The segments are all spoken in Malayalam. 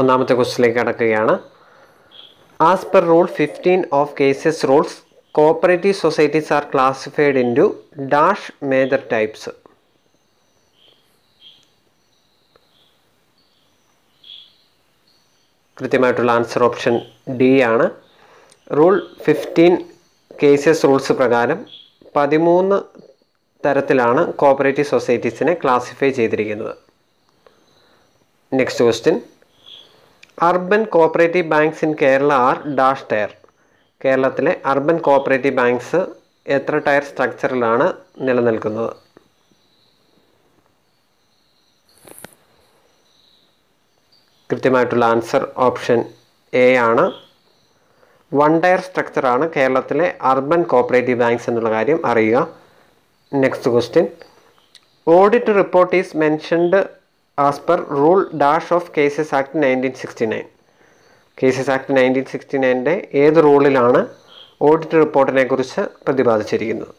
ഒന്നാമത്തെ ക്വസ്റ്റിലേക്ക് കടക്കുകയാണ് as per rule fifteen of KCS rules cooperative societies are classified into dash major types കൃത്യമായിട്ടുള്ള ആൻസർ ഓപ്ഷൻ ഡി ആണ് റൂൾ ഫിഫ്റ്റീൻ കേസസ് റൂൾസ് പ്രകാരം പതിമൂന്ന് തരത്തിലാണ് കോപ്പറേറ്റീവ് സൊസൈറ്റീസിനെ ക്ലാസിഫൈ ചെയ്തിരിക്കുന്നത് next question urban cooperative banks in Kerala are dash tier കേരളത്തിലെ അർബൻ കോപ്പറേറ്റീവ് ബാങ്ക്സ് എത്ര ടയർ സ്ട്രക്ചറിലാണ് നിലനിൽക്കുന്നത് കൃത്യമായിട്ടുള്ള ആൻസർ ഓപ്ഷൻ എ ആണ് വൺ ടയർ സ്ട്രക്ചറാണ് കേരളത്തിലെ അർബൻ കോപ്പറേറ്റീവ് ബാങ്ക്സ് എന്നുള്ള കാര്യം അറിയുക next question audit report is mentioned as per rule dash of KCS act nineteen sixty nine KCS act nineteen sixty നയൻ്റെ ഏത് റൂളിലാണ് ഓഡിറ്റ് റിപ്പോർട്ടിനെ കുറിച്ച് പ്രതിപാദിച്ചിരിക്കുന്നത്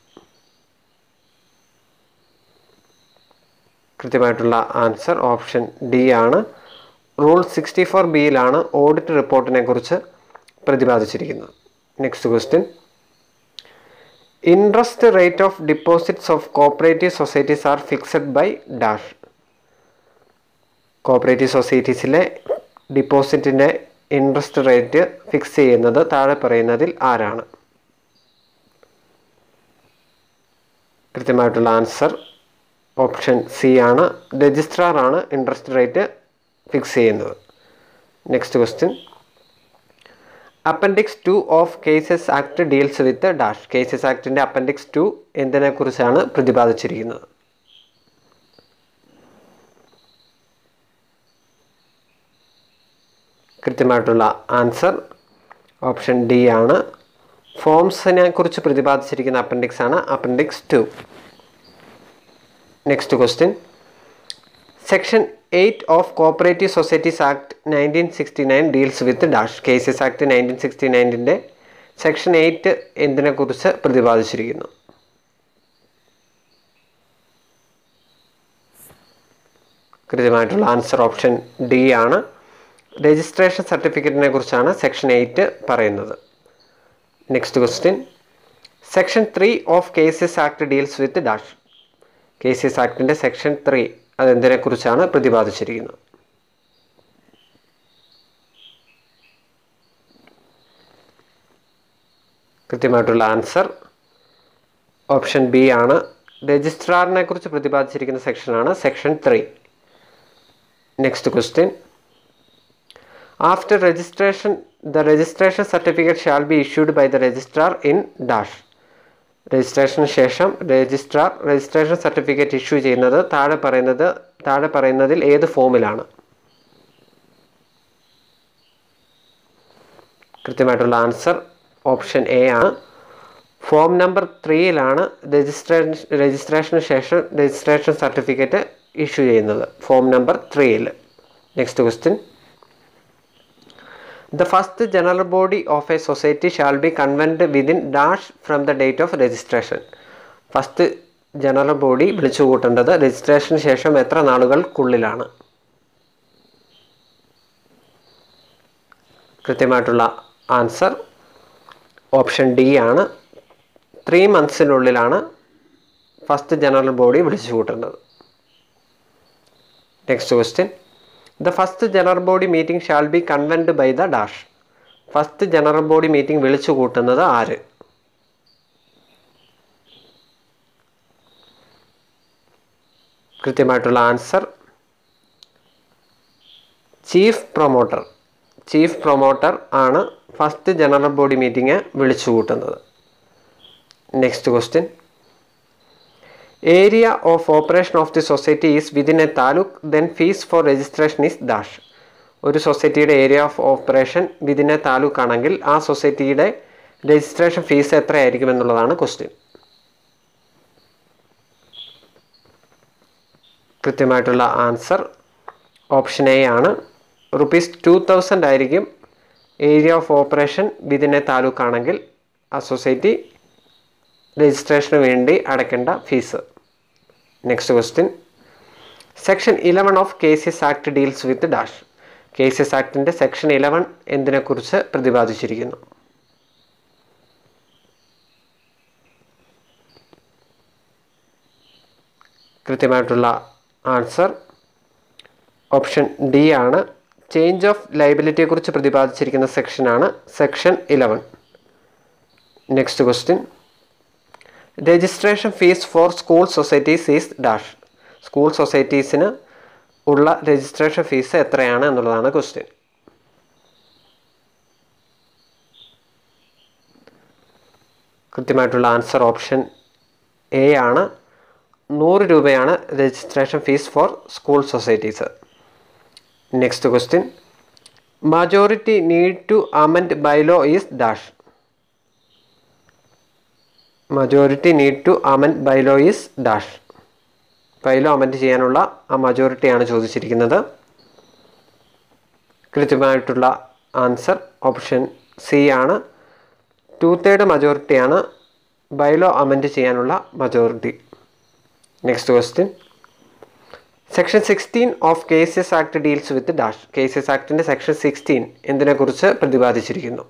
കൃത്യമായിട്ടുള്ള ആൻസർ ഓപ്ഷൻ ഡി ആണ് റൂൾ സിക്സ്റ്റി ഫോർ ബിയിലാണ് ഓഡിറ്റ് റിപ്പോർട്ടിനെ കുറിച്ച് പ്രതിപാദിച്ചിരിക്കുന്നത് next question interest rate of deposits of cooperative societies are fixed by dash cooperative സൊസൈറ്റീസിലെ ഡിപ്പോസിറ്റിൻ്റെ ഇൻട്രസ്റ്റ് റേറ്റ് ഫിക്സ് ചെയ്യുന്നത് താഴെ പറയുന്നതിൽ ആരാണ് കൃത്യമായിട്ടുള്ള ആൻസർ ഓപ്ഷൻ സി ആണ് രജിസ്ട്രാർ ആണ് ഇൻട്രസ്റ്റ് റേറ്റ് ഫിക്സ് ചെയ്യുന്നത് next question appendix two of KCS act deals with dash KCS ആക്ടിൻ്റെ അപ്പൻഡിക്സ് ടു എന്തിനെക്കുറിച്ചാണ് പ്രതിപാദിച്ചിരിക്കുന്നത് കൃത്യമായിട്ടുള്ള ആൻസർ ഓപ്ഷൻ ഡി ആണ് ഫോംസിനെ കുറിച്ച് പ്രതിപാദിച്ചിരിക്കുന്ന അപ്പൻഡിക്സ് ആണ് appendix two next question section eight of cooperative societies act nineteen sixty nine deals with dash KCS act nineteen sixty നയൻറ്റിൻ്റെ സെക്ഷൻ എയ്റ്റ് എന്തിനെക്കുറിച്ച് പ്രതിപാദിച്ചിരിക്കുന്നു കൃത്യമായിട്ടുള്ള ആൻസർ ഓപ്ഷൻ ഡി ആണ് രജിസ്ട്രേഷൻ സർട്ടിഫിക്കറ്റിനെ കുറിച്ചാണ് സെക്ഷൻ എയ്റ്റ് പറയുന്നത് next question section three of KCS act deals with dash KCS ആക്ടിൻ്റെ സെക്ഷൻ ത്രീ അതെന്തിനെക്കുറിച്ചാണ് പ്രതിപാദിച്ചിരിക്കുന്നത് കൃത്യമായിട്ടുള്ള ആൻസർ ഓപ്ഷൻ ബി ആണ് രജിസ്ട്രാറിനെ കുറിച്ച് പ്രതിപാദിച്ചിരിക്കുന്ന സെക്ഷനാണ് section three next question after registration the registration certificate shall be issued by the registrar in dash രജിസ്ട്രേഷന് ശേഷം രജിസ്ട്രാർ രജിസ്ട്രേഷൻ സർട്ടിഫിക്കറ്റ് ഇഷ്യൂ ചെയ്യുന്നത് താഴെ പറയുന്നത് താഴെ പറയുന്നതിൽ ഏത് ഫോമിലാണ് കൃത്യമായിട്ടുള്ള ആൻസർ ഓപ്ഷൻ എ ആണ് ഫോം നമ്പർ ത്രീയിലാണ് രജിസ്ട്രേഷൻ രജിസ്ട്രേഷന് ശേഷം രജിസ്ട്രേഷൻ സർട്ടിഫിക്കറ്റ് ഇഷ്യൂ ചെയ്യുന്നത് ഫോം നമ്പർ ത്രീയിൽ next question The first general body of a society shall be convened within dash from the date of registration. First general body വിളിച്ചു കൂട്ടേണ്ടത് രജിസ്ട്രേഷന് ശേഷം എത്ര നാളുകൾക്കുള്ളിലാണ് കൃത്യമായിട്ടുള്ള ആൻസർ ഓപ്ഷൻ ഡി ആണ് ത്രീ മന്ത്സിനുള്ളിലാണ് ഫസ്റ്റ് ജനറൽ ബോഡി വിളിച്ചു കൂട്ടേണ്ടത് next question the first general body meeting shall be convened by the dash first general body meeting വിളിച്ചു കൂട്ടുന്നത് ആര് കൃത്യമായിട്ടുള്ള answer chief promoter chief promoter ആണ് ഫസ്റ്റ് ജനറൽ ബോഡി മീറ്റിംഗ് വിളിച്ചു കൂട്ടുന്നത് next question area of operation of the society is within a taluk then fees for registration is dash ഒരു സൊസൈറ്റിയുടെ area of operation within a taluk ആണെങ്കിൽ ആ സൊസൈറ്റിയുടെ രജിസ്ട്രേഷൻ ഫീസ് എത്രയായിരിക്കും എന്നുള്ളതാണ് ക്വസ്റ്റ്യൻ കൃത്യമായിട്ടുള്ള ആൻസർ ഓപ്ഷൻ എ ആണ് റുപ്പീസ് ടു തൗസൻഡ് ആയിരിക്കും area of operation within a taluk ആണെങ്കിൽ ആ സൊസൈറ്റി രജിസ്ട്രേഷന് വേണ്ടി അടയ്ക്കേണ്ട fees next question section eleven of KCS act deals with dash KCS ആക്ടിൻ്റെ സെക്ഷൻ ഇലവൻ എന്തിനെക്കുറിച്ച് പ്രതിപാദിച്ചിരിക്കുന്നു കൃത്യമായിട്ടുള്ള ആൻസർ ഓപ്ഷൻ ഡി ആണ് ചേഞ്ച് ഓഫ് ലൈബിലിറ്റിയെക്കുറിച്ച് പ്രതിപാദിച്ചിരിക്കുന്ന സെക്ഷനാണ് section eleven next question registration fees for school societies is dash school സൊസൈറ്റീസിന് ഉള്ള രജിസ്ട്രേഷൻ ഫീസ് എത്രയാണ് എന്നുള്ളതാണ് ക്വസ്റ്റ്യൻ കൃത്യമായിട്ടുള്ള ആൻസർ ഓപ്ഷൻ എ ആണ് നൂറ് രൂപയാണ് registration fees for school societies next question majority need to amend bylaw is dash majority need to amend bylaw is dash bylaw amend ചെയ്യാനുള്ള ആ മജോറിറ്റിയാണ് ചോദിച്ചിരിക്കുന്നത് കൃത്യമായിട്ടുള്ള ആൻസർ ഓപ്ഷൻ സി ആണ് ടു തേർഡ് മജോറിറ്റിയാണ് ബൈലോ അമെൻഡ് ചെയ്യാനുള്ള majority next question section sixteen of KCS act deals with dash KCS ആക്ടിൻ്റെ സെക്ഷൻ സിക്സ്റ്റീൻ എന്തിനെക്കുറിച്ച് പ്രതിപാദിച്ചിരിക്കുന്നു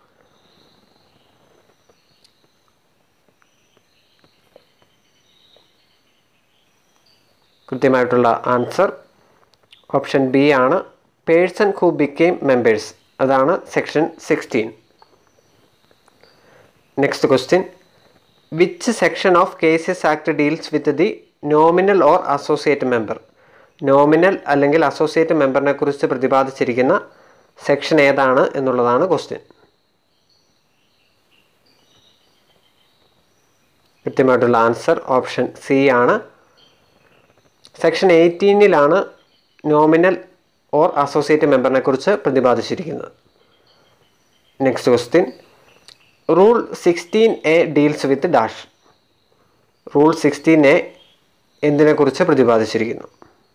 കൃത്യമായിട്ടുള്ള ആൻസർ ഓപ്ഷൻ ബി ആണ് പേഴ്സൺ ഹു ബിക്കെയിം മെമ്പേഴ്സ് അതാണ് section sixteen next question which section of KCS act deals with the nominal or associate member nominal അല്ലെങ്കിൽ അസോസിയേറ്റ് മെമ്പറിനെ കുറിച്ച് പ്രതിപാദിച്ചിരിക്കുന്ന സെക്ഷൻ ഏതാണ് എന്നുള്ളതാണ് ക്വസ്റ്റ്യൻ കൃത്യമായിട്ടുള്ള ആൻസർ ഓപ്ഷൻ സി ആണ് സെക്ഷൻ എയ്റ്റീനിലാണ് നോമിനൽ ഓർ അസോസിയേറ്റ് മെമ്പറിനെ കുറിച്ച് പ്രതിപാദിച്ചിരിക്കുന്നത് next question rule sixteen A deals with dash rule sixteen A എന്തിനെക്കുറിച്ച് പ്രതിപാദിച്ചിരിക്കുന്നു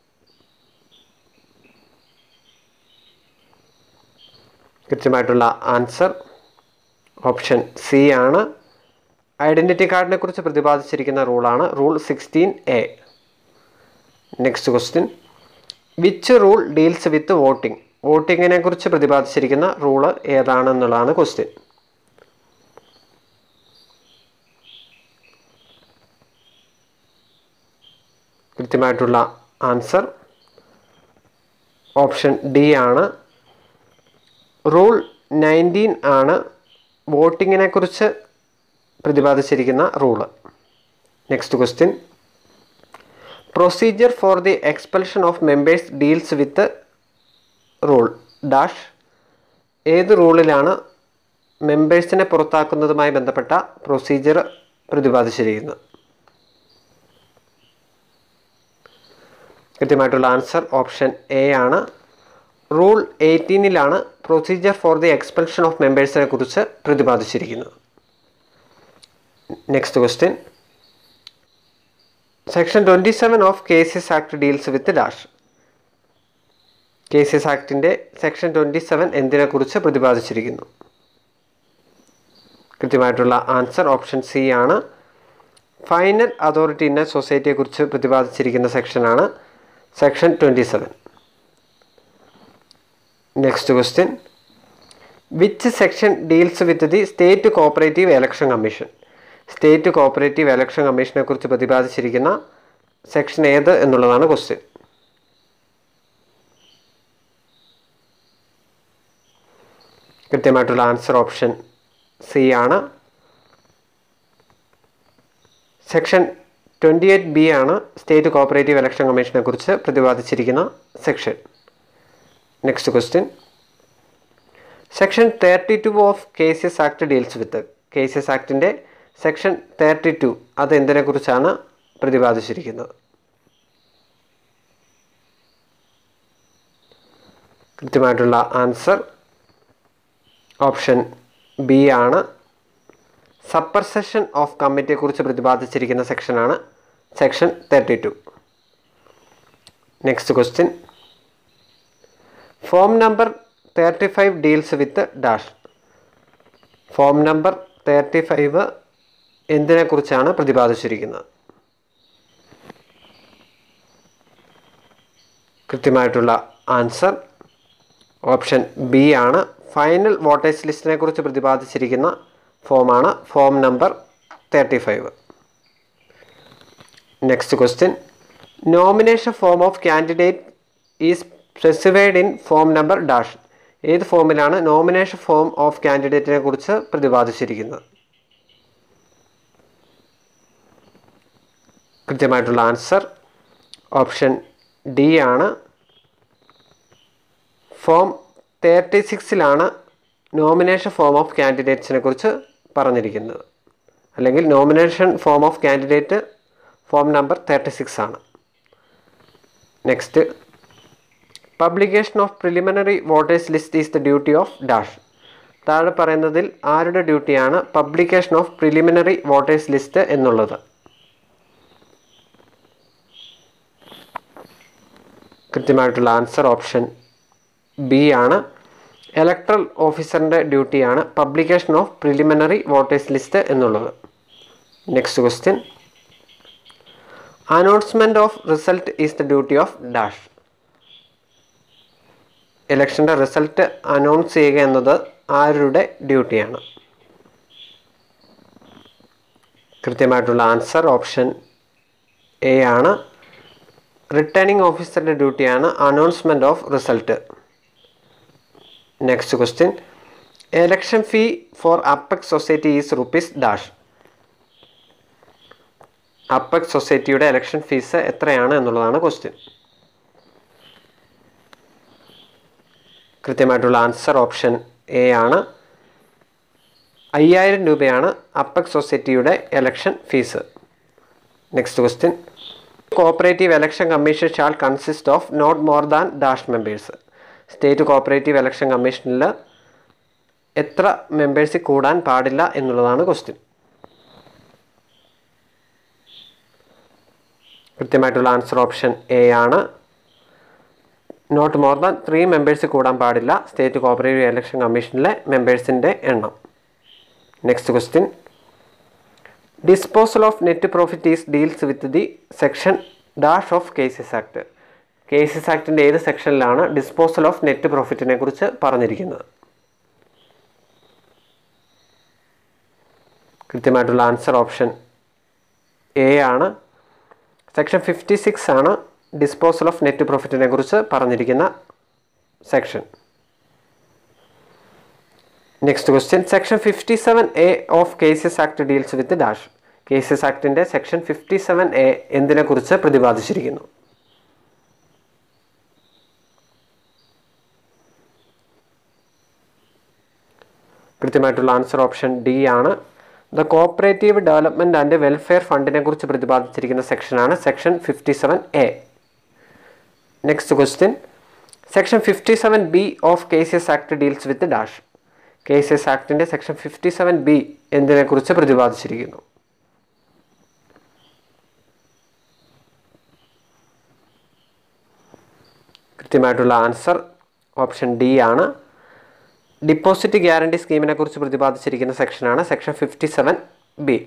കൃത്യമായിട്ടുള്ള ആൻസർ ഓപ്ഷൻ സി ആണ് ഐഡൻറ്റിറ്റി കാർഡിനെ കുറിച്ച് പ്രതിപാദിച്ചിരിക്കുന്ന റൂളാണ് rule sixteen A next question which rule deals with voting വോട്ടിങ്ങിനെ കുറിച്ച് പ്രതിപാദിച്ചിരിക്കുന്ന റൂള് ഏതാണെന്നുള്ളതാണ് ക്വസ്റ്റ്യൻ കൃത്യമായിട്ടുള്ള ആൻസർ ഓപ്ഷൻ ഡി ആണ് റൂൾ നയൻറ്റീൻ ആണ് വോട്ടിങ്ങിനെ കുറിച്ച് പ്രതിപാദിച്ചിരിക്കുന്ന rule next question procedure for the expulsion of members deals with rule dash ഏത് റൂളിലാണ് മെമ്പേഴ്സിനെ പുറത്താക്കുന്നതുമായി ബന്ധപ്പെട്ട പ്രൊസീജിയർ പ്രതിപാദിച്ചിരിക്കുന്നത് കൃത്യമായിട്ടുള്ള ആൻസർ ഓപ്ഷൻ എ ആണ് റൂൾ എയ്റ്റീനിലാണ് procedure for the expulsion of മെമ്പേഴ്സിനെ കുറിച്ച് പ്രതിപാദിച്ചിരിക്കുന്നത് next question section twenty seven of KCS act deals with dash KCS ആക്ടിൻ്റെ സെക്ഷൻ ട്വൻറ്റി സെവൻ എന്തിനെക്കുറിച്ച് പ്രതിപാദിച്ചിരിക്കുന്നു കൃത്യമായിട്ടുള്ള ആൻസർ ഓപ്ഷൻ സി ആണ് ഫൈനൽ അതോറിറ്റി ഇൻ എ സൊസൈറ്റിയെക്കുറിച്ച് പ്രതിപാദിച്ചിരിക്കുന്ന സെക്ഷനാണ് section twenty seven next question which section deals with the state cooperative election commission state cooperative election കമ്മീഷനെ കുറിച്ച് പ്രതിപാദിച്ചിരിക്കുന്ന സെക്ഷൻ ഏത് എന്നുള്ളതാണ് ക്വസ്റ്റ്യൻ കൃത്യമായിട്ടുള്ള ആൻസർ ഓപ്ഷൻ സി ആണ് സെക്ഷൻ ട്വൻറ്റി എയ്റ്റ് ബി ആണ് സ്റ്റേറ്റ് കോപ്പറേറ്റീവ് ഇലക്ഷൻ കമ്മീഷനെ കുറിച്ച് പ്രതിപാദിച്ചിരിക്കുന്ന section next question section thirty two of KCS act deals with KCS ആക്ടിൻ്റെ സെക്ഷൻ തേർട്ടി ടു അത് എന്തിനെക്കുറിച്ചാണ് പ്രതിപാദിച്ചിരിക്കുന്നത് കൃത്യമായിട്ടുള്ള ആൻസർ ഓപ്ഷൻ ബി ആണ് സപ്പർ സെഷൻ ഓഫ് കമ്മിറ്റിയെക്കുറിച്ച് പ്രതിപാദിച്ചിരിക്കുന്ന സെക്ഷനാണ് section thirty two next question form number thirty five deals with dash form number thirty five എന്തിനെക്കുറിച്ചാണ് പ്രതിപാദിച്ചിരിക്കുന്നത് കൃത്യമായിട്ടുള്ള ആൻസർ ഓപ്ഷൻ ബി ആണ് ഫൈനൽ വോട്ടേഴ്സ് ലിസ്റ്റിനെ കുറിച്ച് പ്രതിപാദിച്ചിരിക്കുന്ന ഫോമാണ് form number thirty five next question nomination form of candidate is specified in form number dash ഏത് ഫോമിലാണ് നോമിനേഷൻ ഫോം ഓഫ് കാൻഡിഡേറ്റിനെ കുറിച്ച് പ്രതിപാദിച്ചിരിക്കുന്നത് കൃത്യമായിട്ടുള്ള ആൻസർ ഓപ്ഷൻ ഡി ആണ് ഫോം തേർട്ടി സിക്സിലാണ് നോമിനേഷൻ ഫോം ഓഫ് കാൻഡിഡേറ്റ്സിനെ കുറിച്ച് പറഞ്ഞിരിക്കുന്നത് അല്ലെങ്കിൽ nomination form of candidate form number thirty six ആണ് next publication of preliminary voters list is the duty of dash താഴെ പറയുന്നതിൽ ആരുടെ ഡ്യൂട്ടിയാണ് publication of preliminary voters list എന്നുള്ളത് കൃത്യമായിട്ടുള്ള ആൻസർ ഓപ്ഷൻ ബി ആണ് ഇലക്ട്രൽ ഓഫീസറിൻ്റെ ഡ്യൂട്ടിയാണ് publication of preliminary voters list എന്നുള്ളത് next question announcement of result is the duty of dash ഇലക്ഷൻ്റെ റിസൾട്ട് അനൗൺസ് ചെയ്യുക എന്നത് ആരുടെ ഡ്യൂട്ടിയാണ് കൃത്യമായിട്ടുള്ള ആൻസർ ഓപ്ഷൻ എ ആണ് റിട്ടേണിംഗ് ഓഫീസറുടെ ഡ്യൂട്ടിയാണ് announcement of result next question election fee for apex society is rupees dash apex സൊസൈറ്റിയുടെ എലക്ഷൻ ഫീസ് എത്രയാണ് എന്നുള്ളതാണ് ക്വസ്റ്റ്യൻ കൃത്യമായിട്ടുള്ള ആൻസർ ഓപ്ഷൻ എ ആണ് അയ്യായിരം രൂപയാണ് അപ്പെക്സ് സൊസൈറ്റിയുടെ election fees next question cooperative election commission shall consist of not more than dash members state cooperative election കമ്മീഷനിൽ എത്ര മെമ്പേഴ്സ് കൂടാൻ പാടില്ല എന്നുള്ളതാണ് ക്വസ്റ്റ്യൻ കൃത്യമായിട്ടുള്ള ആൻസർ ഓപ്ഷൻ എ ആണ് not more than three members കൂടാൻ പാടില്ല സ്റ്റേറ്റ് കോപ്പറേറ്റീവ് ഇലക്ഷൻ കമ്മീഷനിലെ മെമ്പേഴ്സിൻ്റെ എണ്ണം next question disposal of net profit is deals with the section dash of KCS act KCS ആക്ടിൻ്റെ ഏത് സെക്ഷനിലാണ് ഡിസ്പോസൽ ഓഫ് നെറ്റ് പ്രോഫിറ്റിനെ കുറിച്ച് പറഞ്ഞിരിക്കുന്നത് കൃത്യമായിട്ടുള്ള ആൻസർ ഓപ്ഷൻ എ ആണ് സെക്ഷൻ ഫിഫ്റ്റി സിക്സ് ആണ് ഡിസ്പോസൽ ഓഫ് നെറ്റ് പ്രോഫിറ്റിനെ കുറിച്ച് പറഞ്ഞിരിക്കുന്ന section next question section fifty seven A of KCS act deals with dash KCS ആക്ടിൻ്റെ സെക്ഷൻ ഫിഫ്റ്റി സെവൻ എ എന്തിനെ കുറിച്ച് പ്രതിപാദിച്ചിരിക്കുന്നു കൃത്യമായിട്ടുള്ള ആൻസർ ഓപ്ഷൻ ഡി ആണ് the cooperative development and welfare ഫണ്ടിനെ കുറിച്ച് പ്രതിപാദിച്ചിരിക്കുന്ന സെക്ഷനാണ് section fifty seven A next question section fifty seven B of KCS act deals with dash KCS ആക്ടിൻ്റെ സെക്ഷൻ ഫിഫ്റ്റി സെവൻ ബി എന്തിനെക്കുറിച്ച് പ്രതിപാദിച്ചിരിക്കുന്നു കൃത്യമായിട്ടുള്ള ആൻസർ ഓപ്ഷൻ ഡി ആണ് ഡിപ്പോസിറ്റ് ഗ്യാരണ്ടി സ്കീമിനെ കുറിച്ച് പ്രതിപാദിച്ചിരിക്കുന്ന സെക്ഷനാണ് section fifty seven B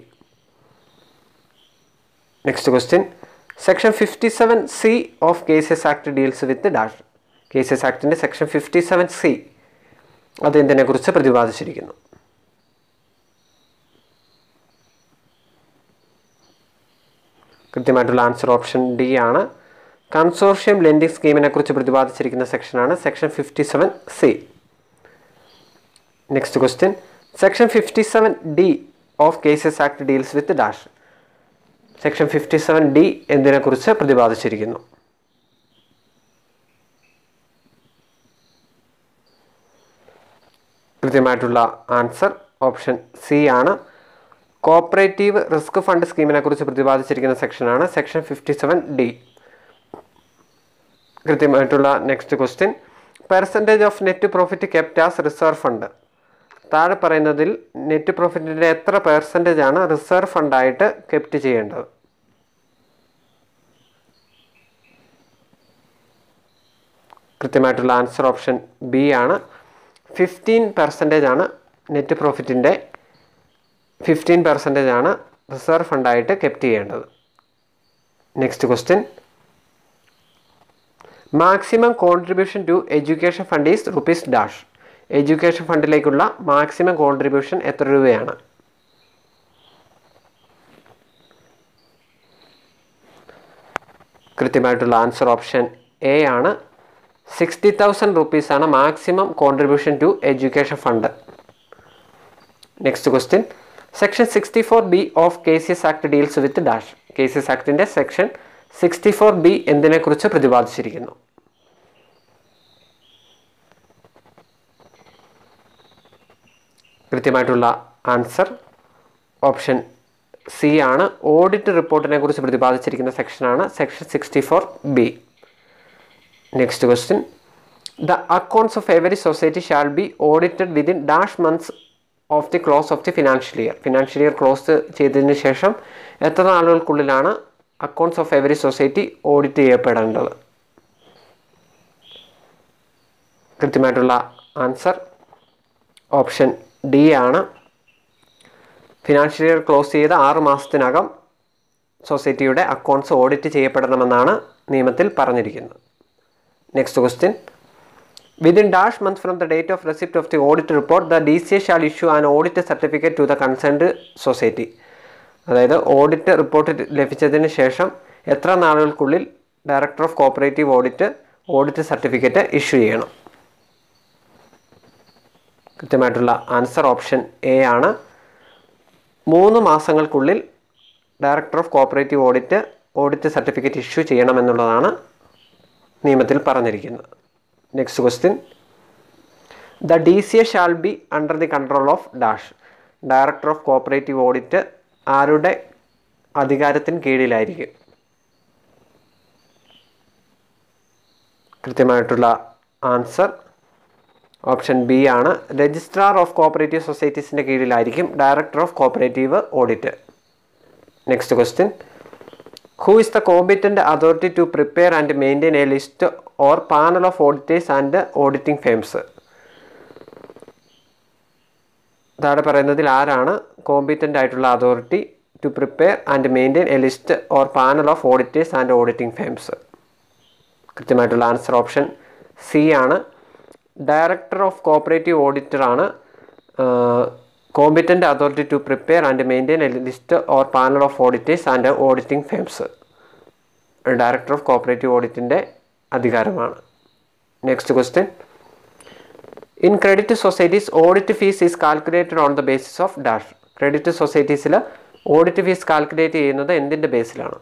next question section fifty seven C of KCS act deals with dash KCS ആക്ടിൻ്റെ സെക്ഷൻ ഫിഫ്റ്റി സെവൻ സി അതെന്തിനെ കുറിച്ച് പ്രതിപാദിച്ചിരിക്കുന്നു കൃത്യമായിട്ടുള്ള ആൻസർ ഓപ്ഷൻ ഡി ആണ് കൺസോർഷ്യം ലെൻഡിംഗ് സ്കീമിനെ കുറിച്ച് പ്രതിപാദിച്ചിരിക്കുന്ന സെക്ഷനാണ് section fifty seven C next question section fifty seven D of KCS act deals with dash section fifty seven D എന്തിനെക്കുറിച്ച് പ്രതിപാദിച്ചിരിക്കുന്നു കൃത്യമായിട്ടുള്ള ആൻസർ ഓപ്ഷൻ സി ആണ് കോപ്പറേറ്റീവ് റിസ്ക് ഫണ്ട് സ്കീമിനെ കുറിച്ച് പ്രതിപാദിച്ചിരിക്കുന്ന സെക്ഷനാണ് സെക്ഷൻ ഫിഫ്റ്റി സെവൻ ഡി കൃത്യമായിട്ടുള്ള next question percentage of net profit kept as reserve fund താഴെ പറയുന്നതിൽ നെറ്റ് പ്രോഫിറ്റിൻ്റെ എത്ര പെർസെൻറ്റേജ് ആണ് റിസർവ് ഫണ്ടായിട്ട് കെപ്റ്റ് ചെയ്യേണ്ടത് കൃത്യമായിട്ടുള്ള ആൻസർ ഓപ്ഷൻ ബി ആണ് ഫിഫ്റ്റീൻ പെർസെൻറ്റേജ് ആണ് നെറ്റ് പ്രോഫിറ്റിൻ്റെ ഫിഫ്റ്റീൻ പെർസെൻറ്റേജ് ആണ് റിസർവ് ഫണ്ടായിട്ട് കെപ്റ്റ് ചെയ്യേണ്ടത് next question maximum contribution to education fund is rupees dash education ഫണ്ടിലേക്കുള്ള മാക്സിമം കോൺട്രിബ്യൂഷൻ എത്ര രൂപയാണ് കൃത്യമായിട്ടുള്ള ആൻസർ ഓപ്ഷൻ എ ആണ് സിക്സ്റ്റി തൗസൻഡ് റുപ്പീസാണ് maximum contribution to education fund next question section sixty four B of K C S act deals with dash K C S ആക്ടിൻ്റെ സെക്ഷൻ സിക്സ്റ്റി ഫോർ ബി എന്തിനെക്കുറിച്ച് പ്രതിപാദിച്ചിരിക്കുന്നു കൃത്യമായിട്ടുള്ള ആൻസർ ഓപ്ഷൻ സി ആണ് ഓഡിറ്റ് റിപ്പോർട്ടിനെ കുറിച്ച് പ്രതിപാദിച്ചിരിക്കുന്ന സെക്ഷനാണ് section sixty four B next question the accounts of every society shall be audited within dash months of the close of the financial year financial year close ചെയ്തതിന് ശേഷം എത്ര നാളുകൾക്കുള്ളിലാണ് accounts of every society audit ചെയ്യപ്പെടേണ്ടത് കൃത്യമായിട്ടുള്ള ആൻസർ ഓപ്ഷൻ ഡി ആണ് ഫിനാൻഷ്യൽ ഇയർ ക്ലോസ് ചെയ്ത ആറ് മാസത്തിനകം സൊസൈറ്റിയുടെ അക്കൗണ്ട്സ് ഓഡിറ്റ് ചെയ്യപ്പെടണമെന്നാണ് നിയമത്തിൽ പറഞ്ഞിരിക്കുന്നത് next question within dash month from the date of receipt of the audit report the D C A shall issue an audit certificate to the concerned society അതായത് ഓഡിറ്റ് റിപ്പോർട്ട് ലഭിച്ചതിന് ശേഷം എത്ര നാളുകൾക്കുള്ളിൽ director of cooperative audit audit certificate issue ചെയ്യണം കൃത്യമായിട്ടുള്ള ആൻസർ ഓപ്ഷൻ എ ആണ് മൂന്ന് മാസങ്ങൾക്കുള്ളിൽ director of cooperative audit audit certificate issue ചെയ്യണമെന്നുള്ളതാണ് നിയമത്തിൽ പറഞ്ഞിരിക്കുന്നത് next question the D C A shall be under the control of dash director of cooperative audit ആരുടെ അധികാരത്തിന് കീഴിലായിരിക്കും കൃത്യമായിട്ടുള്ള ആൻസർ ഓപ്ഷൻ ബി ആണ് രജിസ്ട്രാർ ഓഫ് കോപ്പറേറ്റീവ് സൊസൈറ്റീസിൻ്റെ കീഴിലായിരിക്കും director of cooperative audit next question who is the competent authority to prepare and maintain a list or panel of auditors and auditing firms താഴെ പറയുന്നതിൽ ആരാണ് കോമ്പിറ്റൻ്റ് ആയിട്ടുള്ള authority to prepare and maintain a list or panel of auditors and auditing firms കൃത്യമായിട്ടുള്ള ആൻസർ ഓപ്ഷൻ സി ആണ് ഡയറക്ടർ ഓഫ് കോപ്പറേറ്റീവ് ഓഡിറ്റർ ആണ് competent authority to prepare and maintain a list or panel of auditors and auditing firms director of cooperative ഓഡിറ്റിൻ്റെ അധികാരമാണ് next question in credit societies audit fees is calculated on the basis of dash credit സൊസൈറ്റീസിൽ ഓഡിറ്റ് ഫീസ് കാൽക്കുലേറ്റ് ചെയ്യുന്നത് എന്തിൻ്റെ ബേസിലാണ്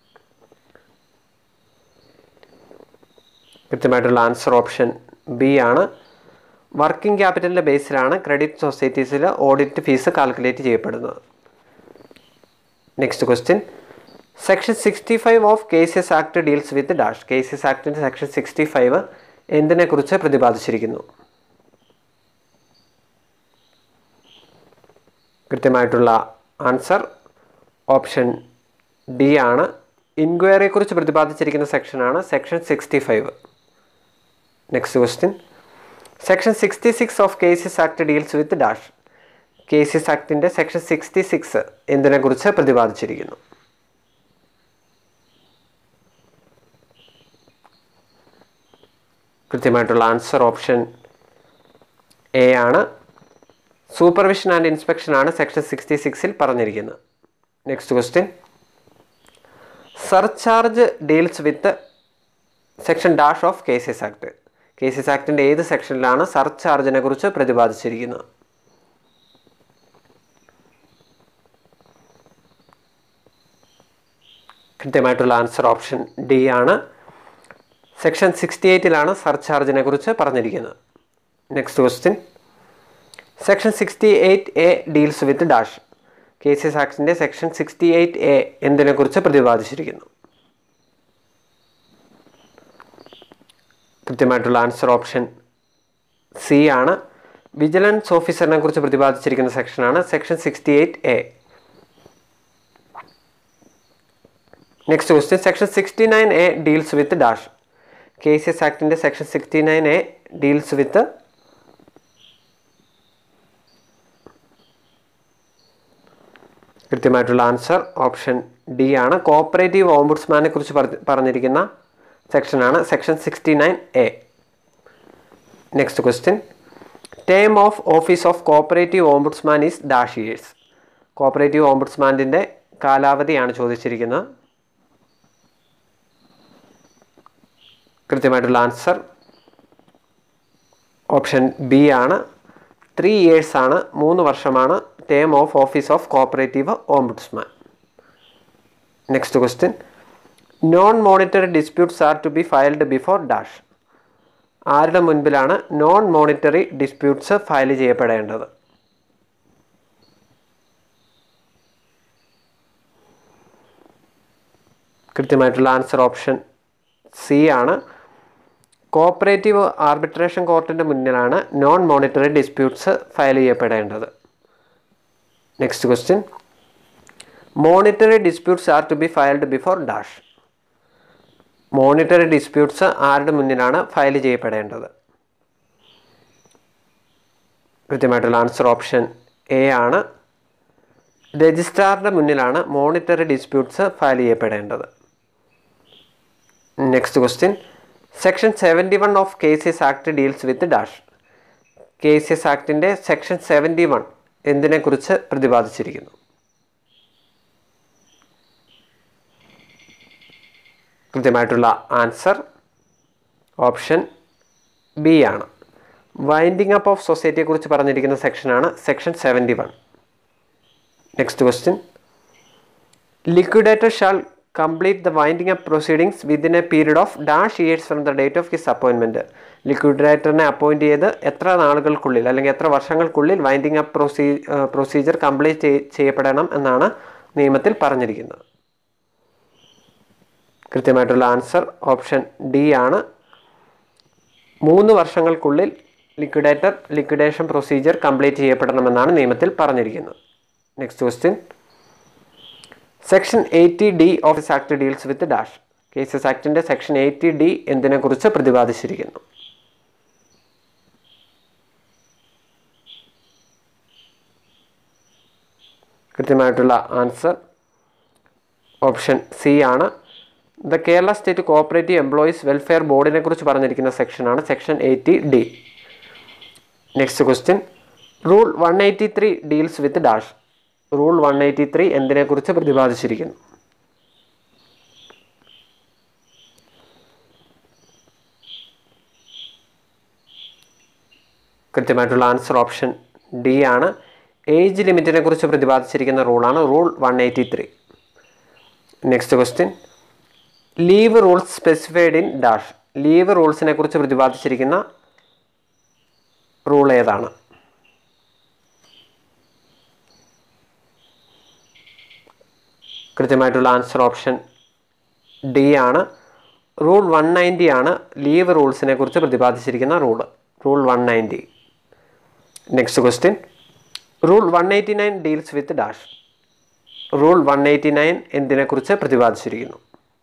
കൃത്യമായിട്ടുള്ള ആൻസർ ഓപ്ഷൻ ബി ആണ് വർക്കിംഗ് ക്യാപിറ്റലിൻ്റെ ബേസിലാണ് ക്രെഡിറ്റ് സൊസൈറ്റീസിൽ ഓഡിറ്റ് ഫീസ് കാൽക്കുലേറ്റ് ചെയ്യപ്പെടുന്നത് next question section sixty five of KCS act deals with dash KCS ആക്ടിൻ്റെ സെക്ഷൻ സിക്സ്റ്റി ഫൈവ് എന്തിനെക്കുറിച്ച് പ്രതിപാദിച്ചിരിക്കുന്നു കൃത്യമായിട്ടുള്ള ആൻസർ ഓപ്ഷൻ ഡി ആണ് ഇൻക്വയറിയെക്കുറിച്ച് പ്രതിപാദിച്ചിരിക്കുന്ന സെക്ഷനാണ് section sixty five next question section sixty six of KCS act deals with dash KCS ആക്ടിൻ്റെ സെക്ഷൻ സിക്സ്റ്റി സിക്സ് എന്തിനെക്കുറിച്ച് പ്രതിപാദിച്ചിരിക്കുന്നു കൃത്യമായിട്ടുള്ള ആൻസർ ഓപ്ഷൻ എ ആണ് സൂപ്പർവിഷൻ ആൻഡ് ഇൻസ്പെക്ഷൻ ആണ് സെക്ഷൻ സിക്സ്റ്റി സിക്സിൽ പറഞ്ഞിരിക്കുന്നത് next question surcharge deals with section dash of KCS act KCS ആക്ടിൻ്റെ ഏത് സെക്ഷനിലാണ് സർചാർജിനെ കുറിച്ച് പ്രതിപാദിച്ചിരിക്കുന്നത് കൃത്യമായിട്ടുള്ള ആൻസർ ഓപ്ഷൻ ഡി ആണ് സെക്ഷൻ സിക്സ്റ്റി എയ്റ്റിലാണ് സർചാർജിനെ കുറിച്ച് പറഞ്ഞിരിക്കുന്നത് next question section sixty eight A deals with dash KCS ആക്ടിൻ്റെ സെക്ഷൻ സിക്സ്റ്റി എയ്റ്റ് എ എന്തിനെക്കുറിച്ച് പ്രതിപാദിച്ചിരിക്കുന്നു കൃത്യമായിട്ടുള്ള ആൻസർ ഓപ്ഷൻ സി ആണ് വിജിലൻസ് ഓഫീസറിനെ കുറിച്ച് പ്രതിപാദിച്ചിരിക്കുന്ന സെക്ഷനാണ് section sixty eight A next question section sixty nine A deals with dash KCS ആക്ടിൻ്റെ section sixty nine A deals with കൃത്യമായിട്ടുള്ള ആൻസർ ഓപ്ഷൻ ഡി ആണ് കോപ്പറേറ്റീവ് ഓംബുഡ്സ്മാനെ കുറിച്ച് പറഞ്ഞിരിക്കുന്ന സെക്ഷനാണ് section sixty nine A next question term of office of cooperative ombudsman is dash years cooperative ഓംബുഡ്സ്മാൻ്റെ കാലാവധിയാണ് ചോദിച്ചിരിക്കുന്നത് കൃത്യമായിട്ടുള്ള ആൻസർ ഓപ്ഷൻ ബി ആണ് ത്രീ ഇയേഴ്സ് ആണ് മൂന്ന് വർഷമാണ് term of office of cooperative ombudsman next question non monetary disputes are to be filed before dash ആരുടെ മുൻപിലാണ് നോൺ മോണിറ്ററി ഡിസ്പ്യൂട്ട്സ് ഫയൽ ചെയ്യപ്പെടേണ്ടത് കൃത്യമായിട്ടുള്ള ആൻസർ ഓപ്ഷൻ സി ആണ് കോപ്പറേറ്റീവ് ആർബിട്രേഷൻ കോർട്ടിൻ്റെ മുന്നിലാണ് നോൺ മോണിറ്ററി ഡിസ്പ്യൂട്ട്സ് ഫയൽ ചെയ്യപ്പെടേണ്ടത് next question monetary disputes are to be filed before dash monetary disputes ആരുടെ മുന്നിലാണ് ഫയൽ ചെയ്യപ്പെടേണ്ടത് കൃത്യമായിട്ടുള്ള ആൻസർ ഓപ്ഷൻ എ ആണ് രജിസ്ട്രാറിൻ്റെ മുന്നിലാണ് മോണിറ്ററി ഡിസ്പ്യൂട്ട്സ് ഫയൽ ചെയ്യപ്പെടേണ്ടത് next question section seventy one of KCS act deals with dash KCS ആക്ടിൻ്റെ സെക്ഷൻ സെവൻറ്റി വൺ എന്തിനെക്കുറിച്ച് പ്രതിപാദിച്ചിരിക്കുന്നു കൃത്യമായിട്ടുള്ള ആൻസർ ഓപ്ഷൻ ബി ആണ് വൈൻഡിങ് അപ്പ് ഓഫ് സൊസൈറ്റിയെക്കുറിച്ച് പറഞ്ഞിരിക്കുന്ന സെക്ഷനാണ് section seventy one next question liquidator shall complete the winding up proceedings within a period of dash years from the date of his appointment ലിക്വിഡേറ്ററിനെ അപ്പോയിൻറ്റ് ചെയ്ത് എത്ര നാളുകൾക്കുള്ളിൽ അല്ലെങ്കിൽ എത്ര വർഷങ്ങൾക്കുള്ളിൽ വൈൻഡിങ് അപ്പ് പ്രൊസീ പ്രൊസീജിയർ കംപ്ലീറ്റ് ചെയ്യപ്പെടണം എന്നാണ് നിയമത്തിൽ പറഞ്ഞിരിക്കുന്നത് കൃത്യമായിട്ടുള്ള ആൻസർ ഓപ്ഷൻ ഡി ആണ് മൂന്ന് വർഷങ്ങൾക്കുള്ളിൽ ലിക്വിഡേറ്റർ ലിക്വിഡേഷൻ പ്രൊസീജിയർ കംപ്ലീറ്റ് ചെയ്യപ്പെടണമെന്നാണ് നിയമത്തിൽ പറഞ്ഞിരിക്കുന്നത് next question section eighty D office act deals with dash KCS ആക്ടിൻ്റെ സെക്ഷൻ എയ്റ്റി ഡി എന്തിനെക്കുറിച്ച് പ്രതിപാദിച്ചിരിക്കുന്നു കൃത്യമായിട്ടുള്ള ആൻസർ ഓപ്ഷൻ സി ആണ് the Kerala state cooperative employees welfare ബോർഡിനെ കുറിച്ച് പറഞ്ഞിരിക്കുന്ന സെക്ഷനാണ് section eighty D next question rule one eighty three deals with dash rule one eighty three എന്തിനെക്കുറിച്ച് പ്രതിപാദിച്ചിരിക്കുന്നു കൃത്യമായിട്ടുള്ള ആൻസർ ഓപ്ഷൻ ഡി ആണ് ഏജ് ലിമിറ്റിനെ കുറിച്ച് പ്രതിപാദിച്ചിരിക്കുന്ന റൂളാണ് rule one eighty three next question leave rules specified in dash leave റൂൾസിനെ കുറിച്ച് പ്രതിപാദിച്ചിരിക്കുന്ന റൂൾ ഏതാണ് കൃത്യമായിട്ടുള്ള ആൻസർ ഓപ്ഷൻ ഡി ആണ് റൂൾ വൺ നയൻറ്റി ആണ് ലീവ് റൂൾസിനെ കുറിച്ച് പ്രതിപാദിച്ചിരിക്കുന്ന rule rule one ninety next question rule one eighty nine deals with dash rule one eighty nine എന്തിനെക്കുറിച്ച് പ്രതിപാദിച്ചിരിക്കുന്നു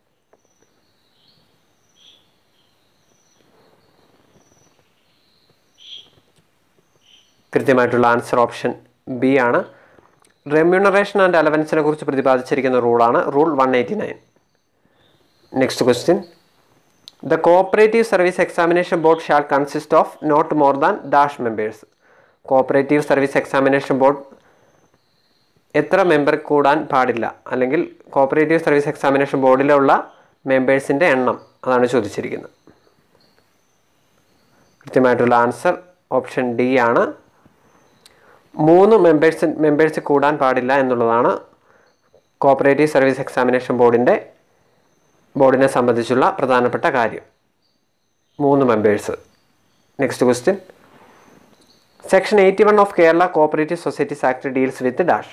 കൃത്യമായിട്ടുള്ള ആൻസർ ഓപ്ഷൻ ബി ആണ് റെമ്യൂണറേഷൻ ആൻഡ് അലവൻസിനെ കുറിച്ച് പ്രതിപാദിച്ചിരിക്കുന്ന റൂളാണ് rule one eighty nine next question the cooperative service examination board shall consist of not more than dash members cooperative service examination board എത്ര മെമ്പർ കൂടാൻ പാടില്ല അല്ലെങ്കിൽ കോപ്പറേറ്റീവ് സർവീസ് എക്സാമിനേഷൻ ബോർഡിലുള്ള മെമ്പേഴ്സിൻ്റെ എണ്ണം അതാണ് ചോദിച്ചിരിക്കുന്നത് കൃത്യമായിട്ടുള്ള ആൻസർ ഓപ്ഷൻ ഡി ആണ് മൂന്ന് മെമ്പേഴ്സ് മെമ്പേഴ്സ് കൂടാൻ പാടില്ല എന്നുള്ളതാണ് കോപ്പറേറ്റീവ് സർവീസ് എക്സാമിനേഷൻ ബോർഡിൻ്റെ ബോർഡിനെ സംബന്ധിച്ചുള്ള പ്രധാനപ്പെട്ട കാര്യം മൂന്ന് members next question section eighty one of Kerala cooperative societies act deals with dash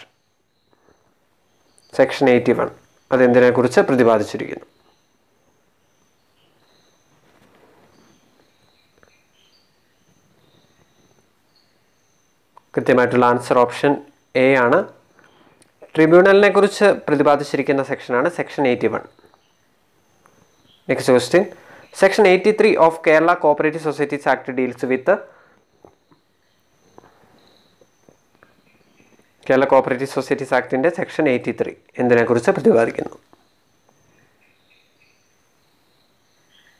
section eighty one അതെന്തിനെക്കുറിച്ച് പ്രതിപാദിച്ചിരിക്കുന്നു കൃത്യമായിട്ടുള്ള ആൻസർ ഓപ്ഷൻ എ ആണ് ട്രിബ്യൂണലിനെ കുറിച്ച് പ്രതിപാദിച്ചിരിക്കുന്ന സെക്ഷനാണ് section eighty one next question section eighty three of Kerala cooperative societies act deals with Kerala cooperative societies ആക്ടിൻ്റെ സെക്ഷൻ എയ്റ്റി ത്രീ എന്തിനെക്കുറിച്ച് പ്രതിപാദിക്കുന്നു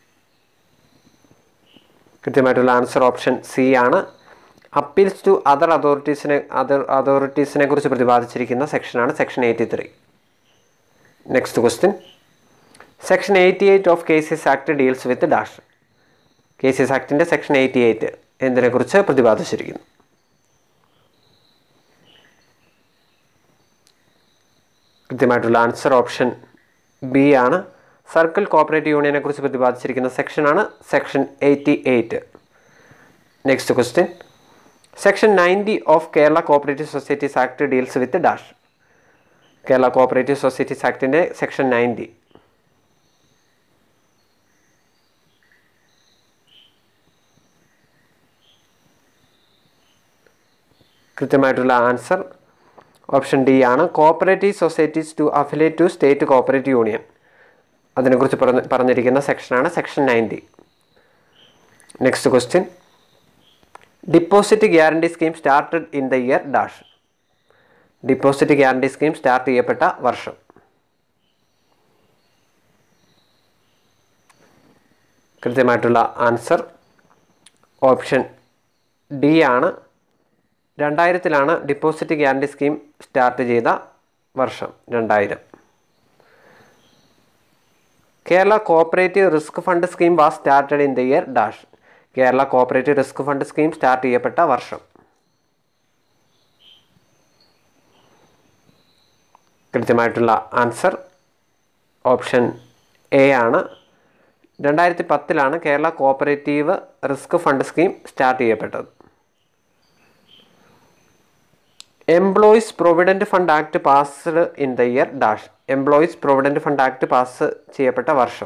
കൃത്യമായിട്ടുള്ള ആൻസർ ഓപ്ഷൻ സി ആണ് അപ്പീൽസ് ടു അതർ അതോറിറ്റീസിനെ അതർ അതോറിറ്റീസിനെ കുറിച്ച് പ്രതിപാദിച്ചിരിക്കുന്ന സെക്ഷനാണ് section eighty three next question section eighty eight of KCS act deals with dash KCS ആക്ടിൻ്റെ സെക്ഷൻ എയ്റ്റി എയ്റ്റ് എന്തിനെക്കുറിച്ച് പ്രതിപാദിച്ചിരിക്കുന്നു കൃത്യമായിട്ടുള്ള ആൻസർ ഓപ്ഷൻ ബി ആണ് സർക്കിൾ കോപ്പറേറ്റീവ് യൂണിയനെ കുറിച്ച് പ്രതിപാദിച്ചിരിക്കുന്ന സെക്ഷനാണ് section eighty eight next question section ninety of Kerala cooperative societies act deals with dash Kerala cooperative societies ആക്ടിൻ്റെ സെക്ഷൻ നയൻറ്റി കൃത്യമായിട്ടുള്ള ആൻസർ ഓപ്ഷൻ ഡി ആണ് cooperative societies to affiliate to state cooperative union അതിനെക്കുറിച്ച് പറഞ്ഞ പറഞ്ഞിരിക്കുന്ന സെക്ഷനാണ് section ninety next question deposit guarantee scheme started in the year dash deposit guarantee scheme start ചെയ്യപ്പെട്ട വർഷം കൃത്യമായിട്ടുള്ള ആൻസർ ഓപ്ഷൻ ഡി ആണ് രണ്ടായിരത്തിലാണ് ഡിപ്പോസിറ്റ് ഗ്യാരണ്ടി സ്കീം സ്റ്റാർട്ട് ചെയ്ത വർഷം രണ്ടായിരം Kerala cooperative risk fund scheme was started in the year dash Kerala cooperative risk fund scheme start ചെയ്യപ്പെട്ട വർഷം കൃത്യമായിട്ടുള്ള ആൻസർ ഓപ്ഷൻ എ ആണ് രണ്ടായിരത്തി പത്തിലാണ് Kerala cooperative risk fund scheme start ചെയ്യപ്പെട്ടത് employees provident fund act passed in the year dash employees provident fund act pass ചെയ്യപ്പെട്ട വർഷം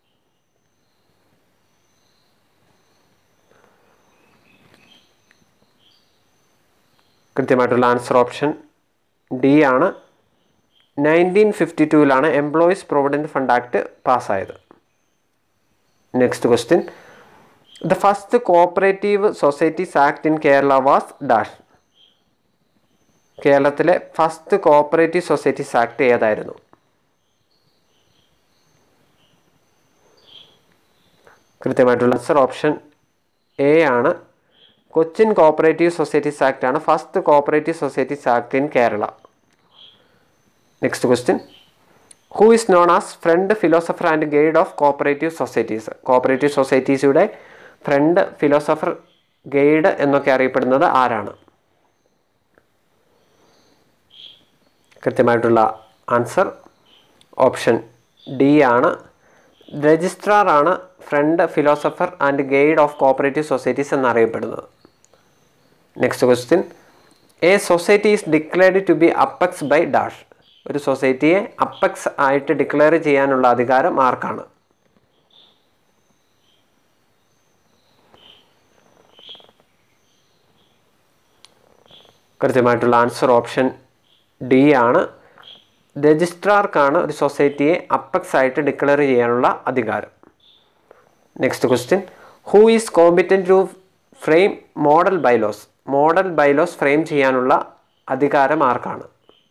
കൃത്യമായിട്ടുള്ള ആൻസർ ഓപ്ഷൻ ഡി ആണ് നയൻറ്റീൻ ഫിഫ്റ്റി ടൂവിലാണ് എംപ്ലോയീസ് പ്രൊവിഡൻറ്റ് ഫണ്ട് ആക്ട് പാസ്സായത് next question the first cooperative societies act in Kerala was dash കേരളത്തിലെ ഫസ്റ്റ് കോപ്പറേറ്റീവ് സൊസൈറ്റീസ് ആക്ട് ഏതായിരുന്നു കൃത്യമായിട്ടുള്ള ആൻസർ ഓപ്ഷൻ എ ആണ് കൊച്ചിൻ കോപ്പറേറ്റീവ് സൊസൈറ്റീസ് ആക്ട് ആണ് first cooperative societies act in Kerala next question who is known as friend philosopher and guide of cooperative societies cooperative സൊസൈറ്റീസിയുടെ friend philosopher guide എന്നൊക്കെ അറിയപ്പെടുന്നത് ആരാണ് കൃത്യമായിട്ടുള്ള ആൻസർ ഓപ്ഷൻ ഡി ആണ് രജിസ്ട്രാർ ആണ് friend philosopher and guide of cooperative societies എന്നറിയപ്പെടുന്നത് next question a society is declared to be apex by dash ഒരു സൊസൈറ്റിയെ അപ്പക്സ് ആയിട്ട് ഡിക്ലെയർ ചെയ്യാനുള്ള അധികാരം ആർക്കാണ് കൃത്യമായിട്ടുള്ള ആൻസർ ഓപ്ഷൻ ഡി ആണ് രജിസ്ട്രാർക്കാണ് ഒരു സൊസൈറ്റിയെ അപ്പക്സ് ആയിട്ട് ഡിക്ലെയർ ചെയ്യാനുള്ള അധികാരം next question who is competent to frame model bylaws model bylaws frame ചെയ്യാനുള്ള അധികാരം ആർക്കാണ്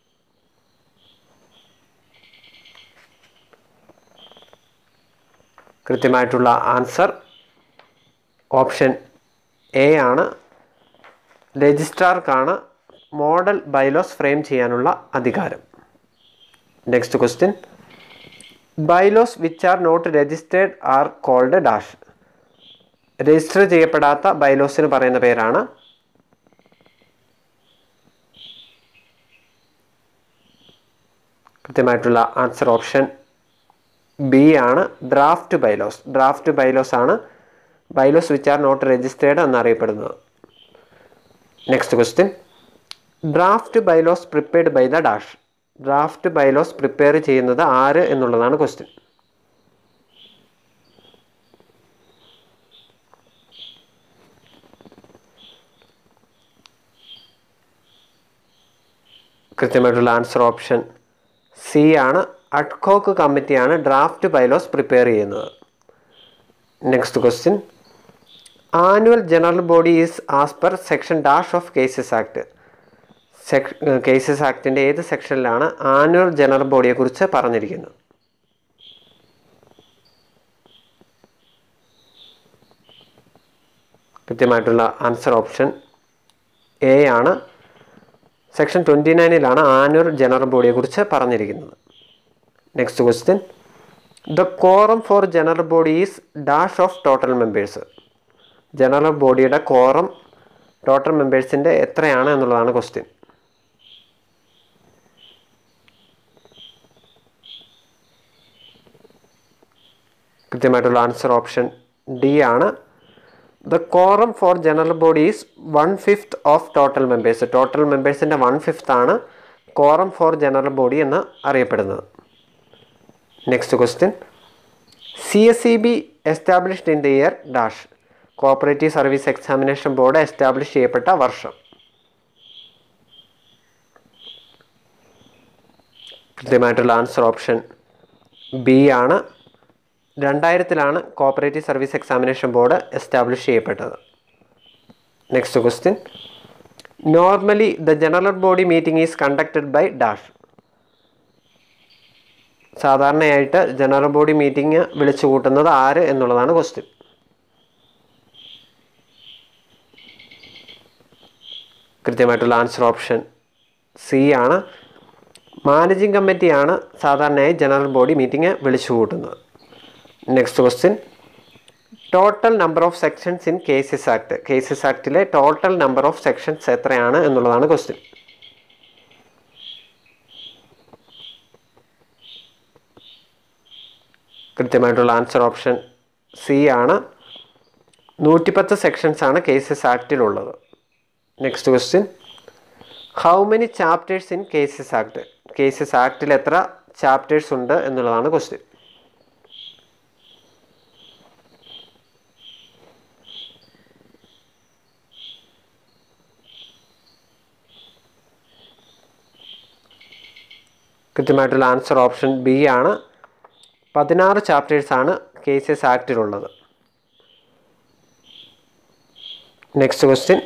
കൃത്യമായിട്ടുള്ള ആൻസർ ഓപ്ഷൻ എ ആണ് രജിസ്ട്രാർക്കാണ് മോഡൽ ബൈലോസ് ഫ്രെയിം ചെയ്യാനുള്ള അധികാരം next question bylaws which are not registered are called dash register ചെയ്യപ്പെടാത്ത ബൈലോസിന് പറയുന്ന പേരാണ് കൃത്യമായിട്ടുള്ള ആൻസർ ഓപ്ഷൻ ബി ആണ് ഡ്രാഫ്റ്റ് ബൈലോസ് ഡ്രാഫ്റ്റ് ബൈലോസ് ആണ് bylaws which are not registered എന്നറിയപ്പെടുന്നത് next question draft bylaws prepared by the dash draft bylaws prepare ചെയ്യുന്നത് ആര് എന്നുള്ളതാണ് ക്വസ്റ്റ്യൻ കൃത്യമായിട്ടുള്ള ആൻസർ ഓപ്ഷൻ സി ആണ് അഡ്കോക്ക് കമ്മിറ്റിയാണ് ഡ്രാഫ്റ്റ് ബൈലോസ് പ്രിപ്പയർ ചെയ്യുന്നത് next question annual general body is as per section dash of KCS act sec KCS ആക്ടിൻ്റെ ഏത് സെക്ഷനിലാണ് ആനുവൽ ജനറൽ ബോഡിയെക്കുറിച്ച് പറഞ്ഞിരിക്കുന്നത് കൃത്യമായിട്ടുള്ള ആൻസർ ഓപ്ഷൻ എ ആണ് സെക്ഷൻ ട്വൻറ്റി നയനിലാണ് ആനുവൽ ജനറൽ ബോഡിയെക്കുറിച്ച് പറഞ്ഞിരിക്കുന്നത് next question the quorum for general body is dash of total members general ബോഡിയുടെ കോറം ടോട്ടൽ മെമ്പേഴ്സിൻ്റെ എത്രയാണ് എന്നുള്ളതാണ് ക്വസ്റ്റ്യൻ കൃത്യമായിട്ടുള്ള ആൻസർ ഓപ്ഷൻ ഡി ആണ് the quorum for general body is one fifth of total members total മെമ്പേഴ്സിൻ്റെ വൺ ഫിഫ്ത്ത് ആണ് കോറം ഫോർ ജനറൽ ബോഡി എന്ന് അറിയപ്പെടുന്നത് next question C S C B established in the year dash cooperative service examination board establish ചെയ്യപ്പെട്ട വർഷം കൃത്യമായിട്ടുള്ള ആൻസർ ഓപ്ഷൻ ബി ആണ് രണ്ടായിരത്തിലാണ് cooperative service examination board establish ചെയ്യപ്പെട്ടത് next question normally the general body meeting is conducted by dash സാധാരണയായിട്ട് ജനറൽ ബോഡി മീറ്റിംഗ് വിളിച്ചു കൂട്ടുന്നത് ആര് എന്നുള്ളതാണ് ക്വസ്റ്റ്യൻ കൃത്യമായിട്ടുള്ള ആൻസർ ഓപ്ഷൻ സി ആണ് മാനേജിംഗ് കമ്മിറ്റിയാണ് സാധാരണയായി ജനറൽ ബോഡി മീറ്റിംഗ് വിളിച്ചു കൂട്ടുന്നത് next question total number of sections in KCS act KCS ആക്ടിലെ ടോട്ടൽ നമ്പർ ഓഫ് സെക്ഷൻസ് എത്രയാണ് എന്നുള്ളതാണ് ക്വസ്റ്റ്യൻ കൃത്യമായിട്ടുള്ള ആൻസർ ഓപ്ഷൻ സി ആണ് നൂറ്റിപ്പത്ത് സെക്ഷൻസ് ആണ് കേസസ് ആക്ടിലുള്ളത് next question how many chapters in KCS act KCS ആക്ടിൽ എത്ര ചാപ്റ്റേഴ്സ് ഉണ്ട് എന്നുള്ളതാണ് ക്വസ്റ്റ്യൻ കൃത്യമായിട്ടുള്ള ആൻസർ ഓപ്ഷൻ ബി ആണ് പതിനാറ് ചാപ്റ്റേഴ്സാണ് കേസസ് ആക്ടിലുള്ളത് next question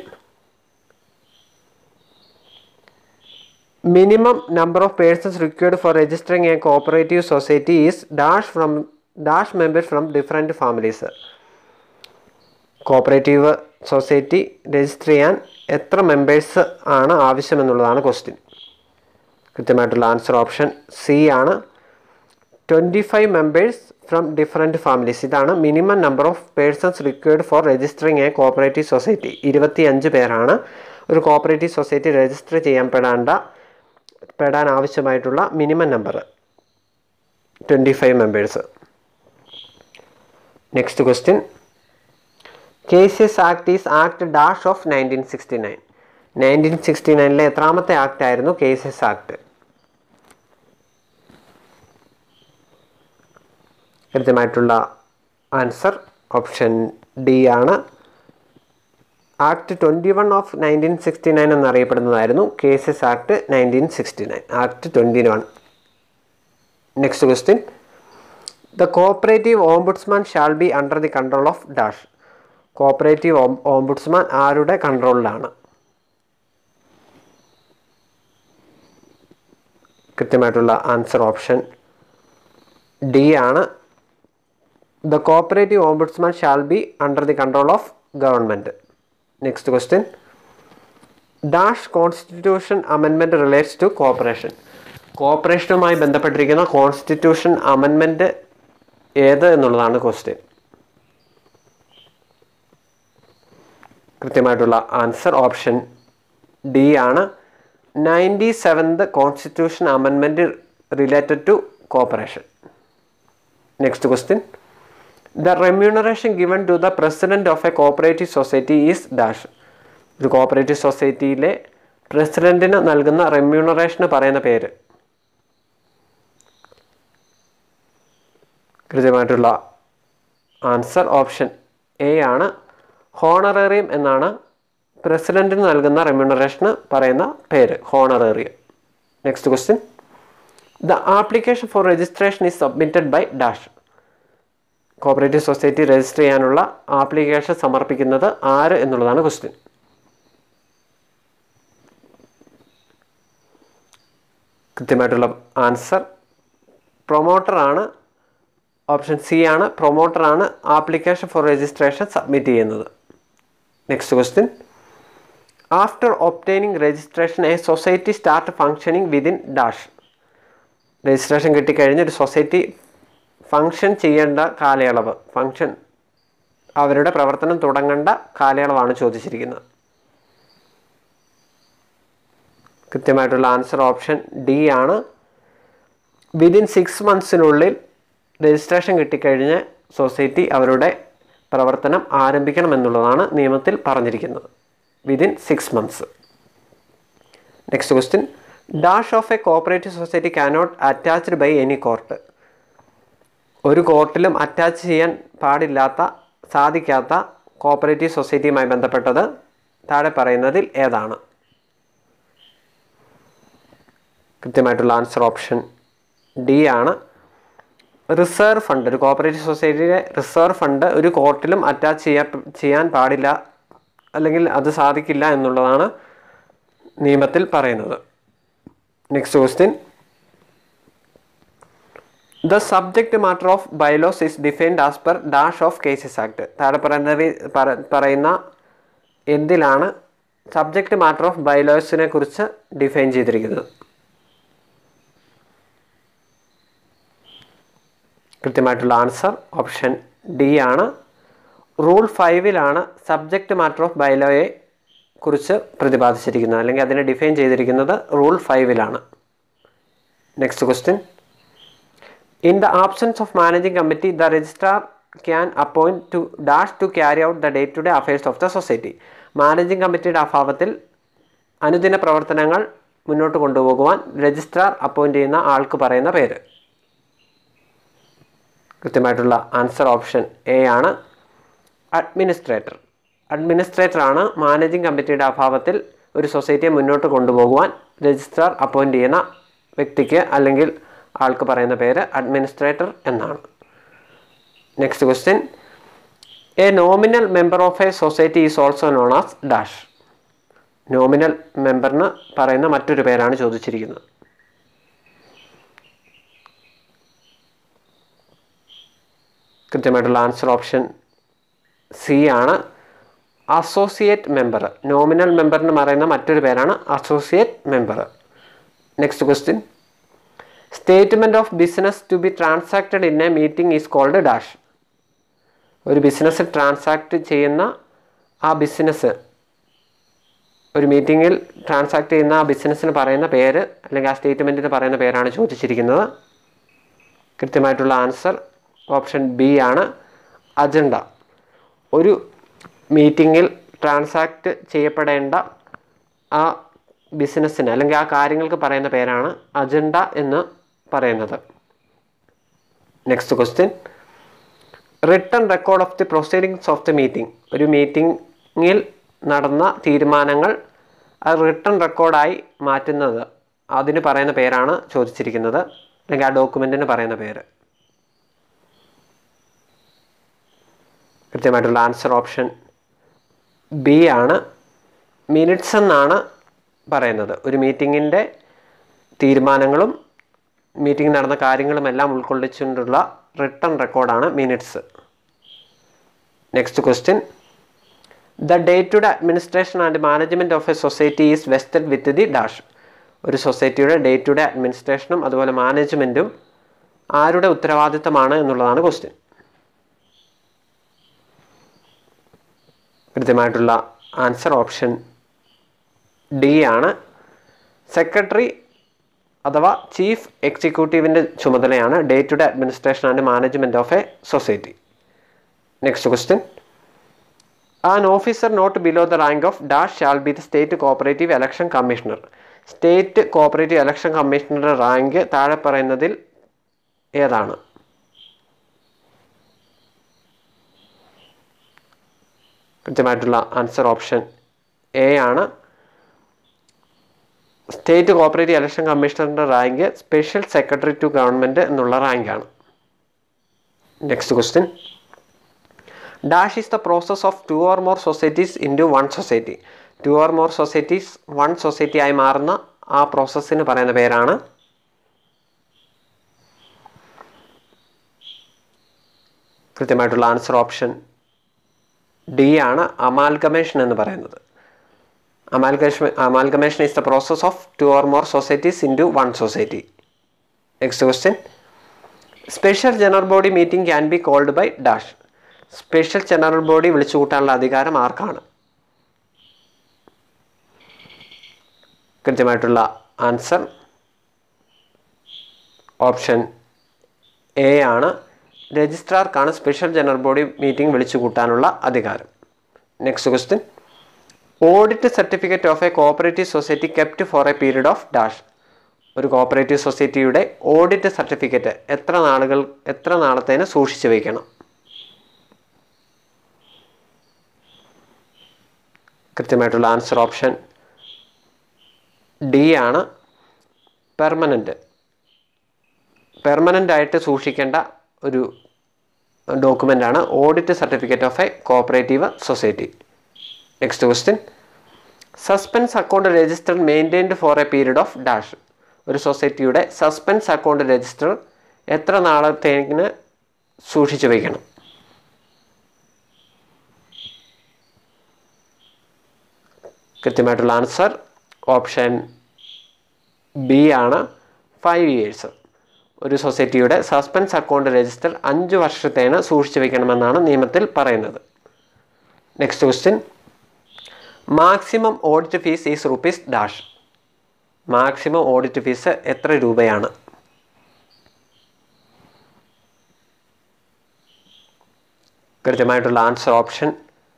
minimum number of persons required for registering a cooperative society is dash from dash members from different families cooperative society register ചെയ്യാൻ എത്ര മെമ്പേഴ്സ് ആണ് ആവശ്യമെന്നുള്ളതാണ് ക്വസ്റ്റ്യൻ കൃത്യമായിട്ടുള്ള ആൻസർ ഓപ്ഷൻ സി ആണ് twenty five members from different families ഇതാണ് minimum number of persons required for registering a cooperative society ഇരുപത്തി അഞ്ച് പേരാണ് ഒരു കോപ്പറേറ്റീവ് സൊസൈറ്റി രജിസ്റ്റർ ചെയ്യാൻ പെടേണ്ട പെടാൻ ആവശ്യമായിട്ടുള്ള minimum number twenty five members next question KCS act is act dash of nineteen sixty nine nineteen sixty നയനിലെ എത്രാമത്തെ ആക്ട് ആയിരുന്നു കേസസ് ആക്ട് കൃത്യമായിട്ടുള്ള ആൻസർ ഓപ്ഷൻ ഡി ആണ് act twenty one of nineteen sixty nine എന്നറിയപ്പെടുന്നതായിരുന്നു KCS act nineteen sixty nine act twenty one next question the cooperative ombudsman shall be under the control of dash cooperative ombudsman ആരുടെ കൺട്രോളിലാണ് കൃത്യമായിട്ടുള്ള ആൻസർ ഓപ്ഷൻ ഡി ആണ് the cooperative ombudsman shall be under the control of government next question dash constitution amendment relates to cooperation കോപ്പറേഷനുമായി ബന്ധപ്പെട്ടിരിക്കുന്ന കോൺസ്റ്റിറ്റ്യൂഷൻ അമെൻമെൻറ്റ് ഏത് എന്നുള്ളതാണ് ക്വസ്റ്റ്യൻ കൃത്യമായിട്ടുള്ള ആൻസർ ഓപ്ഷൻ ഡി ആണ് ninety seventh constitution amendment related to cooperation next question the remuneration given to the president of a cooperative society is dash ഒരു കോപ്പറേറ്റീവ് സൊസൈറ്റിയിലെ പ്രസിഡൻറ്റിന് നൽകുന്ന റെമ്യൂണറേഷന് പറയുന്ന പേര് കൃത്യമായിട്ടുള്ള ആൻസർ ഓപ്ഷൻ എ ആണ് ഹോണറേറിയം എന്നാണ് പ്രസിഡൻറ്റിന് നൽകുന്ന റെമ്യൂണറേഷന് പറയുന്ന പേര് honorarium next question the application for registration is submitted by dash cooperative society register ചെയ്യാനുള്ള ആപ്ലിക്കേഷൻ സമർപ്പിക്കുന്നത് ആര് എന്നുള്ളതാണ് ക്വസ്റ്റ്യൻ കൃത്യമായിട്ടുള്ള ആൻസർ പ്രൊമോട്ടറാണ് ഓപ്ഷൻ സി ആണ് പ്രൊമോട്ടറാണ് ആപ്ലിക്കേഷൻ ഫോർ രജിസ്ട്രേഷൻ സബ്മിറ്റ് ചെയ്യുന്നത് next question after obtaining registration a society start functioning within dash registration കിട്ടിക്കഴിഞ്ഞ് ഒരു സൊസൈറ്റി ഫങ്ഷൻ ചെയ്യേണ്ട കാലയളവ് ഫങ്ഷൻ അവരുടെ പ്രവർത്തനം തുടങ്ങേണ്ട കാലയളവാണ് ചോദിച്ചിരിക്കുന്നത് കൃത്യമായിട്ടുള്ള ആൻസർ ഓപ്ഷൻ ഡി ആണ് വിതിൻ സിക്സ് മന്ത്സിനുള്ളിൽ രജിസ്ട്രേഷൻ കിട്ടിക്കഴിഞ്ഞ് സൊസൈറ്റി അവരുടെ പ്രവർത്തനം ആരംഭിക്കണം എന്നുള്ളതാണ് നിയമത്തിൽ പറഞ്ഞിരിക്കുന്നത് within six months next question dash of a cooperative society cannot attached by any court ഒരു കോർട്ടിലും അറ്റാച്ച് ചെയ്യാൻ പാടില്ലാത്ത സാധിക്കാത്ത കോപ്പറേറ്റീവ് സൊസൈറ്റിയുമായി ബന്ധപ്പെട്ടത് താഴെ പറയുന്നതിൽ ഏതാണ് കൃത്യമായിട്ടുള്ള ആൻസർ ഓപ്ഷൻ ഡി ആണ് റിസർവ് ഫണ്ട് ഒരു കോപ്പറേറ്റീവ് സൊസൈറ്റിയുടെ റിസർവ് ഫണ്ട് ഒരു കോർട്ടിലും അറ്റാച്ച് ചെയ്യാ ചെയ്യാൻ പാടില്ല അല്ലെങ്കിൽ അത് സാധിക്കില്ല എന്നുള്ളതാണ് നിയമത്തിൽ പറയുന്നത് next question the subject matter of bylaws is defined as per dash of KCS act താഴെ പറയുന്ന പറയുന്ന എന്തിലാണ് സബ്ജക്റ്റ് മാറ്റർ ഓഫ് ബൈലോസിനെ കുറിച്ച് ഡിഫൈൻ ചെയ്തിരിക്കുന്നത് കൃത്യമായിട്ടുള്ള ആൻസർ ഓപ്ഷൻ ഡി ആണ് റൂൾ ഫൈവിലാണ് സബ്ജക്റ്റ് മാറ്റർ ഓഫ് ബൈലോയെ കുറിച്ച് പ്രതിപാദിച്ചിരിക്കുന്നത് അല്ലെങ്കിൽ അതിനെ ഡിഫൈൻ ചെയ്തിരിക്കുന്നത് റൂൾ ഫൈവിലാണ് next question in the absence of managing committee the registrar can appoint to dash to carry out the day to day affairs of the society managing കമ്മിറ്റിയുടെ അഭാവത്തിൽ അനുദിന പ്രവർത്തനങ്ങൾ മുന്നോട്ട് കൊണ്ടുപോകുവാൻ രജിസ്ട്രാർ അപ്പോയിൻറ്റ് ചെയ്യുന്ന ആൾക്ക് പറയുന്ന പേര് കൃത്യമായിട്ടുള്ള ആൻസർ ഓപ്ഷൻ എ ആണ് അഡ്മിനിസ്ട്രേറ്റർ അഡ്മിനിസ്ട്രേറ്റർ ആണ് മാനേജിംഗ് കമ്മിറ്റിയുടെ അഭാവത്തിൽ ഒരു സൊസൈറ്റിയെ മുന്നോട്ട് കൊണ്ടുപോകുവാൻ രജിസ്ട്രാർ അപ്പോയിൻറ്റ് ചെയ്യുന്ന വ്യക്തിക്ക് അല്ലെങ്കിൽ ആൾക്ക് പറയുന്ന പേര് അഡ്മിനിസ്ട്രേറ്റർ എന്നാണ് next question a nominal member of a society is also known as dash nominal മെമ്പറിന് പറയുന്ന മറ്റൊരു പേരാണ് ചോദിച്ചിരിക്കുന്നത് കൃത്യമായിട്ടുള്ള ആൻസർ ഓപ്ഷൻ സി ആണ് അസോസിയേറ്റ് മെമ്പർ നോമിനൽ മെമ്പറിന് പറയുന്ന മറ്റൊരു പേരാണ് associate member next question statement of business to be transacted in a meeting is called dash ഒരു ബിസിനസ് ട്രാൻസാക്റ്റ് ചെയ്യുന്ന ആ ബിസിനസ് ഒരു മീറ്റിങ്ങിൽ ട്രാൻസാക്ട് ചെയ്യുന്ന ആ ബിസിനസ്സിന് പറയുന്ന പേര് അല്ലെങ്കിൽ ആ സ്റ്റേറ്റ്മെൻറ്റിന് പറയുന്ന പേരാണ് ചോദിച്ചിരിക്കുന്നത് കൃത്യമായിട്ടുള്ള ആൻസർ ഓപ്ഷൻ ബി ആണ് അജണ്ട ഒരു മീറ്റിങ്ങിൽ ട്രാൻസാക്റ്റ് ചെയ്യപ്പെടേണ്ട ആ ബിസിനസ്സിന് അല്ലെങ്കിൽ ആ കാര്യങ്ങൾക്ക് പറയുന്ന പേരാണ് അജണ്ട എന്ന് പറയുന്നത് next question written record of the proceedings of the meeting ഒരു മീറ്റിങ്ങിൽ നടന്ന തീരുമാനങ്ങൾ അത് റിട്ടേൺ റെക്കോർഡായി മാറ്റുന്നത് അതിന് പറയുന്ന പേരാണ് ചോദിച്ചിരിക്കുന്നത് അല്ലെങ്കിൽ ആ ഡോക്യുമെൻറ്റിന് പറയുന്ന പേര് കൃത്യമായിട്ടുള്ള ആൻസർ ഓപ്ഷൻ ബി ആണ് മിനിറ്റ്സ് എന്നാണ് പറയുന്നത് ഒരു മീറ്റിങ്ങിൻ്റെ തീരുമാനങ്ങളും മീറ്റിംഗ് നടന്ന കാര്യങ്ങളും എല്ലാം ഉൾക്കൊള്ളിച്ചുകൊണ്ടുള്ള റിട്ടേൺ റെക്കോർഡാണ് minutes next question the day to day administration and management of a society is vested with the dash ഒരു സൊസൈറ്റിയുടെ ഡേ ടു ഡേ അഡ്മിനിസ്ട്രേഷനും അതുപോലെ മാനേജ്മെൻറ്റും ആരുടെ ഉത്തരവാദിത്തമാണ് എന്നുള്ളതാണ് ക്വസ്റ്റ്യൻ കൃത്യമായിട്ടുള്ള ആൻസർ ഓപ്ഷൻ ഡി ആണ് സെക്രട്ടറി അഥവാ ചീഫ് എക്സിക്യൂട്ടീവിൻ്റെ ചുമതലയാണ് day to day administration and management of a society next question an officer not below the rank of dash shall be the state cooperative election commissioner state cooperative election കമ്മീഷണറുടെ റാങ്ക് താഴെ പറയുന്നതിൽ ഏതാണ് കൃത്യമായിട്ടുള്ള ആൻസർ ഓപ്ഷൻ എ ആണ് സ്റ്റേറ്റ് കോപ്പറേറ്റീവ് ഇലക്ഷൻ കമ്മീഷണറിൻ്റെ rank special secretary to government എന്നുള്ള റാങ്കാണ് next question dash is the process of two or more societies into one society two or more societies one society ആയി മാറുന്ന ആ പ്രോസസ്സിന് പറയുന്ന പേരാണ് കൃത്യമായിട്ടുള്ള ആൻസർ ഓപ്ഷൻ ഡി ആണ് അമാൽഗമേഷൻ എന്ന് പറയുന്നത് അമാൽഗേഷൻ amalgamation is the process of two or more societies into one society next question special general body meeting can be called by dash special general body വിളിച്ചു കൂട്ടാനുള്ള അധികാരം ആർക്കാണ് കൃത്യമായിട്ടുള്ള ആൻസർ ഓപ്ഷൻ എ ആണ് രജിസ്ട്രാർക്കാണ് സ്പെഷ്യൽ ജനറൽ ബോഡി മീറ്റിംഗ് വിളിച്ചു കൂട്ടാനുള്ള അധികാരം next question audit certificate of a cooperative society kept for a period of dash ഒരു കോപ്പറേറ്റീവ് സൊസൈറ്റിയുടെ ഓഡിറ്റ് സർട്ടിഫിക്കറ്റ് എത്ര നാളുകൾ എത്ര നാളത്തേന് സൂക്ഷിച്ചു വയ്ക്കണം കൃത്യമായിട്ടുള്ള ആൻസർ ഓപ്ഷൻ ഡി ആണ് പെർമനൻ്റ് പെർമനൻ്റ് ആയിട്ട് സൂക്ഷിക്കേണ്ട ഒരു ഡോക്യുമെൻ്റ് ആണ് audit certificate of a cooperative society next question suspense account register maintained for a period of dash ഒരു സൊസൈറ്റിയുടെ സസ്പെൻസ് അക്കൗണ്ട് രജിസ്റ്റർ എത്ര നാളത്തേക്കിന് സൂക്ഷിച്ചു വയ്ക്കണം കൃത്യമായിട്ടുള്ള ആൻസർ ഓപ്ഷൻ ബി ആണ് ഫൈവ് ഇയേഴ്സ് ഒരു സൊസൈറ്റിയുടെ സസ്പെൻസ് അക്കൗണ്ട് രജിസ്റ്റർ അഞ്ച് വർഷത്തേന് സൂക്ഷിച്ചു വയ്ക്കണമെന്നാണ് നിയമത്തിൽ പറയുന്നത് next question maximum audit fees is rupees dash maximum audit fees എത്ര രൂപയാണ് കൃത്യമായിട്ടുള്ള ആൻസർ ഓപ്ഷൻ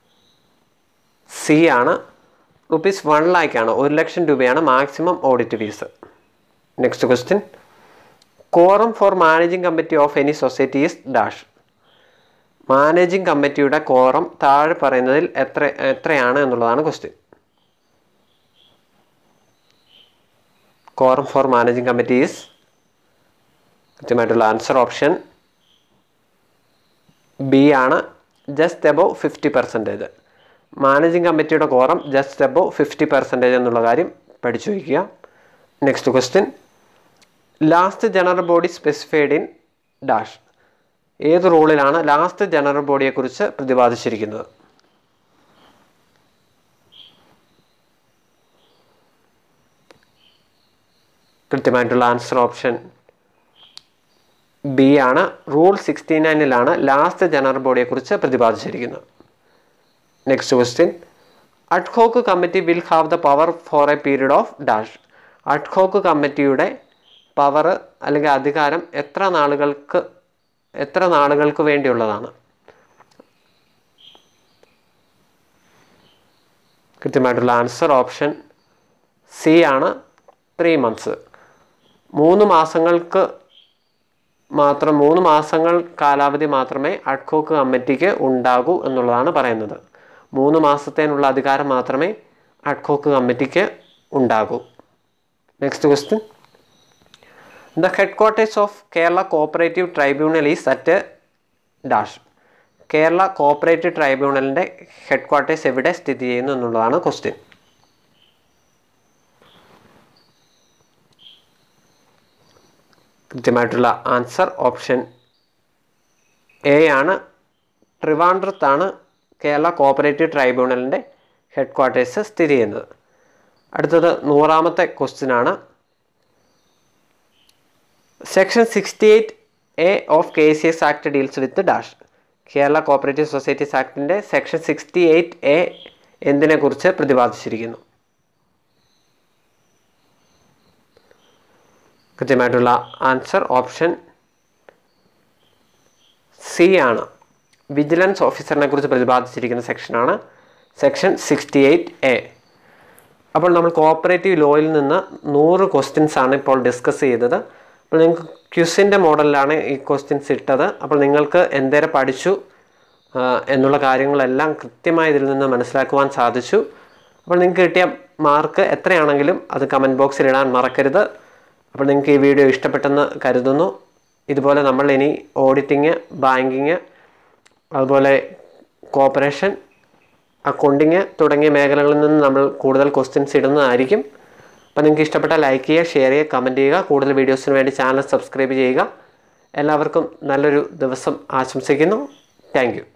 സി ആണ് റുപ്പീസ് വൺ ലാക്കാണ് ഒരു ലക്ഷം രൂപയാണ് maximum audit fees next question quorum for managing committee of any society is dash managing കമ്മിറ്റിയുടെ കോറം താഴെ പറയുന്നതിൽ എത്ര എത്രയാണ് എന്നുള്ളതാണ് question quorum for managing committee is കൃത്യമായിട്ടുള്ള ആൻസർ ഓപ്ഷൻ ബി ആണ് just above fifty percentage managing കമ്മിറ്റിയുടെ quorum just above fifty percentage എന്നുള്ള കാര്യം പഠിച്ചു വയ്ക്കുക next question last general body specified in dash ഏത് റൂളിലാണ് ലാസ്റ്റ് ജനറൽ ബോഡിയെക്കുറിച്ച് പ്രതിപാദിച്ചിരിക്കുന്നത് കൃത്യമായിട്ടുള്ള ആൻസർ ഓപ്ഷൻ ബി ആണ് റൂൾ സിക്സ്റ്റി നയനിലാണ് ലാസ്റ്റ് ജനറൽ ബോഡിയെക്കുറിച്ച് പ്രതിപാദിച്ചിരിക്കുന്നത് next question ad hoc committee will have the power for a period of dash ad hoc കമ്മിറ്റിയുടെ പവർ അല്ലെങ്കിൽ അധികാരം എത്ര നാളുകൾക്ക് എത്ര നാളുകൾക്ക് വേണ്ടിയുള്ളതാണ് കൃത്യമായിട്ടുള്ള ആൻസർ ഓപ്ഷൻ സി ആണ് ത്രീ മന്ത്സ് മൂന്ന് മാസങ്ങൾക്ക് മാത്രം മൂന്ന് മാസങ്ങൾ കാലാവധി മാത്രമേ അഡ്ഹോക്ക് കമ്മിറ്റിക്ക് ഉണ്ടാകൂ എന്നുള്ളതാണ് പറയുന്നത് മൂന്ന് മാസത്തേനുള്ള അധികാരം മാത്രമേ അഡ്ഹോക്ക് കമ്മിറ്റിക്ക് ഉണ്ടാകൂ next question the headquarters of Kerala cooperative tribunal is at dash Kerala cooperative ട്രൈബ്യൂണലിൻ്റെ ഹെഡ് ക്വാർട്ടേഴ്സ് എവിടെ സ്ഥിതി ചെയ്യുന്നു എന്നുള്ളതാണ് ക്വസ്റ്റ്യൻ കൃത്യമായിട്ടുള്ള ആൻസർ ഓപ്ഷൻ എ ആണ് ട്രിവാൻഡ്രത്താണ് കേരള കോപ്പറേറ്റീവ് ട്രൈബ്യൂണലിൻ്റെ ഹെഡ് ക്വാർട്ടേഴ്സ് സ്ഥിതി ചെയ്യുന്നത് അടുത്തത് നൂറാമത്തെ ക്വസ്റ്റ്യൻ ആണ് section sixty eight A of K C S act deals with dash Kerala cooperative societies ആക്ടിൻ്റെ സെക്ഷൻ സിക്സ്റ്റി എയ്റ്റ് എ എന്തിനെക്കുറിച്ച് പ്രതിപാദിച്ചിരിക്കുന്നു കൃത്യമായിട്ടുള്ള ആൻസർ ഓപ്ഷൻ സി ആണ് വിജിലൻസ് ഓഫീസറിനെ കുറിച്ച് പ്രതിപാദിച്ചിരിക്കുന്ന സെക്ഷനാണ് സെക്ഷൻ സിക്സ്റ്റി എയ്റ്റ് എ അപ്പോൾ നമ്മൾ കോപ്പറേറ്റീവ് ലോയിൽ നിന്ന് നൂറ് ക്വസ്റ്റ്യൻസ് ആണ് ഇപ്പോൾ ഡിസ്കസ് ചെയ്തത് അപ്പോൾ നിങ്ങൾക്ക് ക്യുസിൻ്റെ മോഡലിലാണ് ഈ ക്വസ്റ്റ്യൻസ് ഇട്ടത് അപ്പോൾ നിങ്ങൾക്ക് എന്തേരെ പഠിച്ചു ആ, എന്നുള്ള കാര്യങ്ങളെല്ലാം കൃത്യമായി ഇതിൽ നിന്ന് മനസ്സിലാക്കുവാൻ സാധിച്ചു അപ്പോൾ നിങ്ങൾക്ക് കിട്ടിയ മാർക്ക് എത്രയാണെങ്കിലും അത് കമൻറ്റ് ബോക്സിൽ ഇടാൻ മറക്കരുത് അപ്പോൾ നിങ്ങൾക്ക് ഈ വീഡിയോ ഇഷ്ടപ്പെട്ടെന്ന് കരുതുന്നു ഇതുപോലെ നമ്മൾ ഇനി ഓഡിറ്റിങ് ബാങ്കിങ് അതുപോലെ കോപ്പറേഷൻ അക്കൗണ്ടിങ് തുടങ്ങിയ മേഖലകളിൽ നിന്ന് നമ്മൾ കൂടുതൽ ക്വസ്റ്റ്യൻസ് ഇടുന്നതായിരിക്കും അപ്പോൾ നിങ്ങൾക്ക് ഇഷ്ടപ്പെട്ട ലൈക്ക് ചെയ്യുക ഷെയർ ചെയ്യുക കമൻറ്റ് ചെയ്യുക കൂടുതൽ വീഡിയോസിന് വേണ്ടി ചാനൽ സബ്സ്ക്രൈബ് ചെയ്യുക എല്ലാവർക്കും നല്ലൊരു ദിവസം ആശംസിക്കുന്നു താങ്ക്